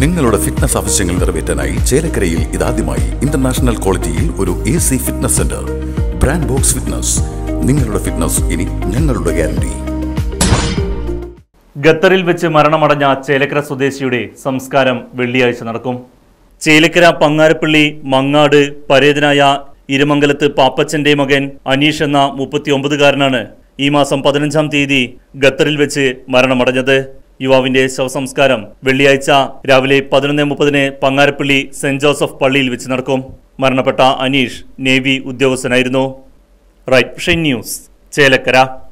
നിങ്ങളുടെ ഫിറ്റ്നസ് ആവശ്യങ്ങൾ നിറവേറ്റാനായി ചേലക്കരയിൽ ഇതാദ്യമായി ഇന്റർനാഷണൽ ക്വാളിറ്റിയിൽ ഒരു A C fitness centre brand Box Fitness നിങ്ങളുടെ ഫിറ്റ്നസ് ഇനി ഞങ്ങളുടെ ഗ്യാരണ്ടി ഖത്തറിൽ വെച്ച് മരണമടഞ്ഞ ചേലക്കര സ്വദേശിയുടെ സംസ്കാരം വെള്ളിയാഴ്ച നടക്കും ചേലക്കര പങ്ങാരപ്പള്ളി മങ്ങാട് പരേതനായ ഇരുമംഗലത്ത് പാപ്പച്ചന്റെ മകൻ അനീഷ് എന്ന മുപ്പത്തിയൊമ്പതുകാരനാണ് ഈ മാസം പതിനഞ്ചാം തീയതി ഖത്തറിൽ വെച്ച് മരണമടഞ്ഞത് യുവാവിന്റെ ശവസംസ്കാരം വെള്ളിയാഴ്ച രാവിലെ പതിനൊന്ന് മുപ്പതിന് പങ്ങാരപ്പള്ളി സെന്റ് ജോസഫ് പള്ളിയിൽ വെച്ച് നടക്കും മരണപ്പെട്ട അനീഷ് നേവി ഉദ്യോഗസ്ഥനായിരുന്നു റൈറ്റ് വിഷൻ ന്യൂസ് ചേലക്കര